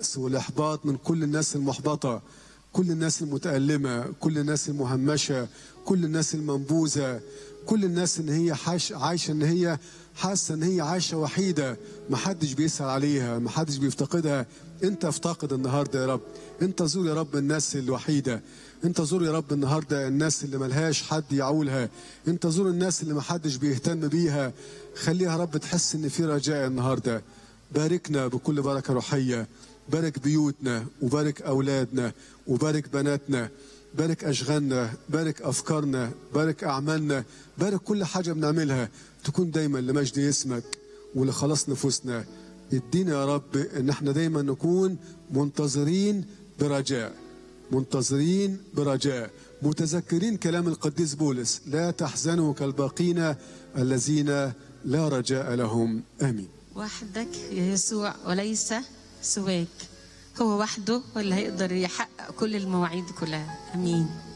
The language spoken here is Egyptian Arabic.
واليأس والإحباط من كل الناس المحبطة كل الناس المتألمة كل الناس المهمشة كل الناس المنبوذة كل الناس ان هي حاش عايشة ان هي حاسة ان هي عايشة وحيدة محدش بيسأل عليها محدش بيفتقدها انت افتقد النهاردة يا رب انت زور يا رب الناس الوحيدة انت زور يا رب النهاردة الناس اللي ملهاش حد يعولها انت زور الناس اللي محدش بيهتم بيها خليها يا رب تحس ان في رجاء النهارده باركنا بكل بركة روحية بارك بيوتنا وبارك أولادنا وبارك بناتنا بارك أشغالنا بارك أفكارنا بارك أعمالنا بارك كل حاجة بنعملها تكون دايما لمجد اسمك ولخلاص نفوسنا ادينا يا رب ان احنا دايما نكون منتظرين برجاء منتظرين برجاء متذكرين كلام القديس بولس لا تحزنوا كالباقين الذين لا رجاء لهم امين وحدك يا يسوع وليس سواك هو وحده اللي هيقدر يحقق كل المواعيد كلها امين